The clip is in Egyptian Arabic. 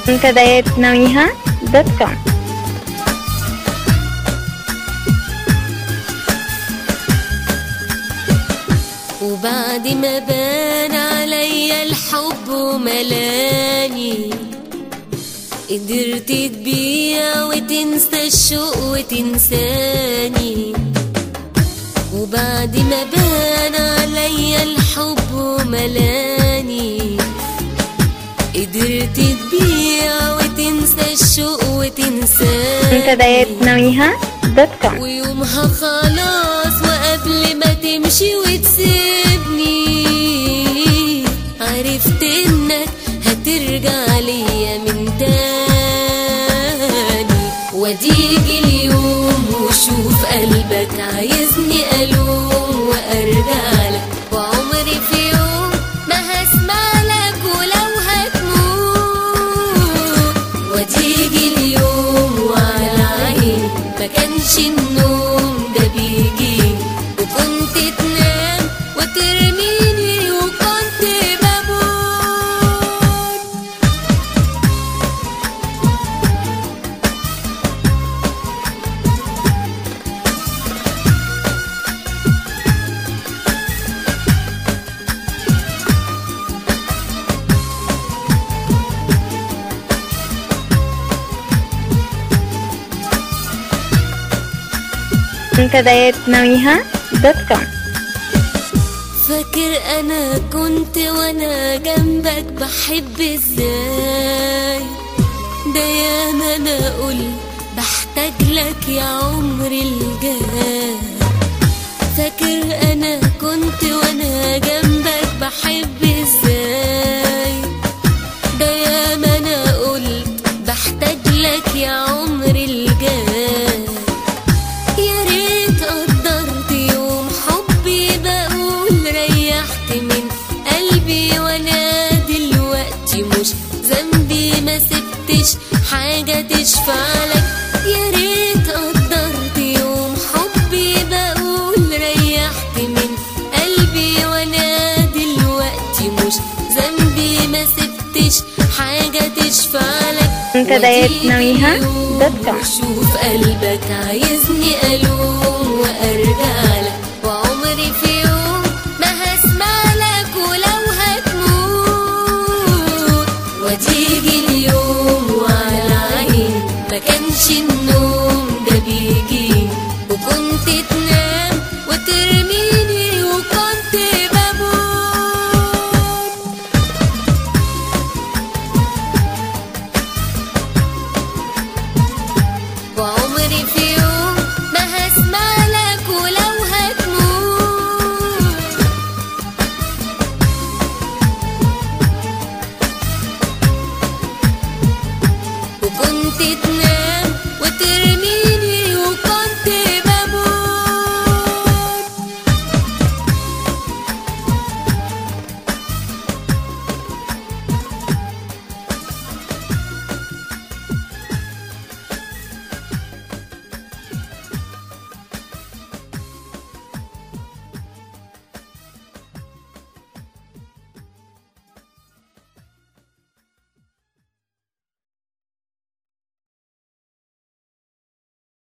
منتديات نويها دوت كوم وبعد ما بان عليا الحب وملاني قدرت تبيع وتنسى الشوق وتنساني وبعد ما بان عليا الحب وملاني قدرت تبيع وتنسى الشوق وتنساني منتديات نويها دوت كوم ويومها خلاص وقبل ما تمشي وتسيبني عرفت انك هترجع ليا من تاني وتيجي اليوم وشوف قلبك عايزني الوم وارجع لك وعمري في يوم ما هسمع لك ولو هتموت وتيجي اليوم وعلى عيني ما كانش النوم ده بيجي وكنت تنام وترميني وكنت بموت منتديات نويها دوت كوم فاكر انا كنت وانا جنبك بحب ازاي ده ياما انا قلت بحتاج لك يا عمري الجاي فاكر انا كنت وانا جنبك بحب ازاي ده ياما انا قلت بحتاج لك يا عمري الجاي يا ريت قدرت يوم حبي بقول ريحت من قلبي وانا دلوقتي مش ذنبي ما سبتش حاجة تشفع لك يا ريت قدرت يوم حبي بقول ريحت من قلبي وانا دلوقتي مش ذنبي ما سبتش حاجة تشفع لك منتديات نويها دوت كوم وشوف قلبك عايزني الوم وارجع لك وعمري في يوم ما هسمع لك ولو هتموت وتيجي اليوم وعلى عيني ما كانش